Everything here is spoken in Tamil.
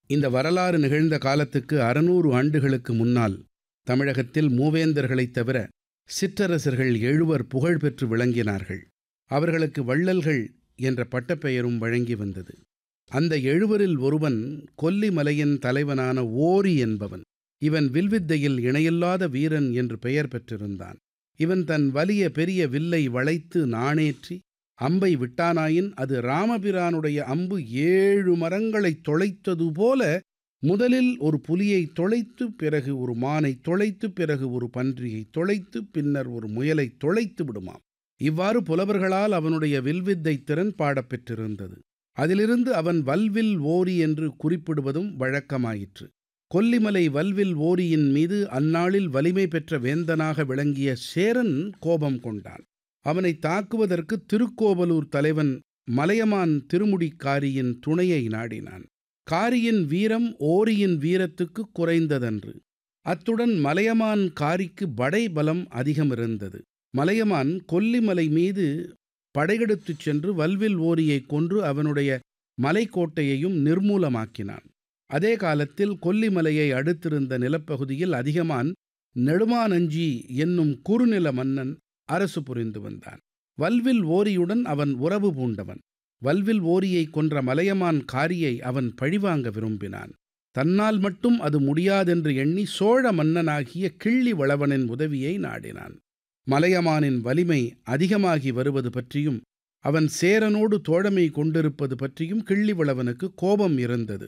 இந்த வரலாறு நிகழ்ந்த காலத்துக்கு அறுநூறு ஆண்டுகளுக்கு முன்னால் தமிழகத்தில் மூவேந்தர்களைத் தவிர சிற்றரசர்கள் எழுவர் புகழ் பெற்று விளங்கினார்கள் அவர்களுக்கு வள்ளல்கள் என்ற பட்டப்பெயரும் வழங்கி வந்தது அந்த எழுவரில் ஒருவன் கொல்லிமலையின் தலைவனான ஓரி என்பவன் இவன் வில்வித்தையில் இணையில்லாத வீரன் என்று பெயர் பெற்றிருந்தான் இவன் தன் வலிய பெரிய வில்லை வளைத்து நாணேற்றி அம்பை விட்டானாயின் அது ராமபிரானுடைய அம்பு ஏழு மரங்களைத் தொலைத்தது போல முதலில் ஒரு புலியை தொலைத்து பிறகு ஒரு மானை தொலைத்து பிறகு ஒரு பன்றியை தொலைத்து பின்னர் ஒரு முயலை தொலைத்து விடுமாம் இவ்வாறு புலவர்களால் அவனுடைய வில்வித்தை திறன் பாடப்பெற்றிருந்தது அதிலிருந்து அவன் வல்வில் ஓரி என்று குறிப்பிடுவதும் வழக்கமாயிற்று கொல்லிமலை வல்வில் ஓரியின் மீது அந்நாளில் வலிமை பெற்ற வேந்தனாக விளங்கிய சேரன் கோபம் கொண்டான் அவனை தாக்குவதற்கு திருக்கோவலூர் தலைவன் மலையமான் திருமுடிக்காரியின் துணையை நாடினான் காரியின் வீரம் ஓரியின் வீரத்துக்கு குறைந்ததன்று அத்துடன் மலையமான் காரிக்கு படை பலம் அதிகம் இருந்தது மலையமான் கொல்லிமலை மீது படையெடுத்துச் சென்று வல்வில் ஓரியை கொன்று அவனுடைய மலைக்கோட்டையையும் நிர்மூலமாக்கினான் அதே காலத்தில் கொல்லிமலையை அடுத்திருந்த நிலப்பகுதியில் அதிகமான் நெடுமானஞ்சி என்னும் குறுநில மன்னன் அரசு புரிந்து வந்தான் வல்வில் ஓரியுடன் அவன் உறவு பூண்டவன் வல்வில் ஓரியை கொன்ற மலையமான் காரியை அவன் பழிவாங்க விரும்பினான் தன்னால் மட்டும் அது முடியாதென்று எண்ணி சோழ மன்னனாகிய கிள்ளி வளவனின் உதவியை நாடினான் மலையமானின் வலிமை அதிகமாகி வருவது பற்றியும் அவன் சேரனோடு தோழமை கொண்டிருப்பது பற்றியும் கிள்ளிவளவனுக்கு கோபம் இருந்தது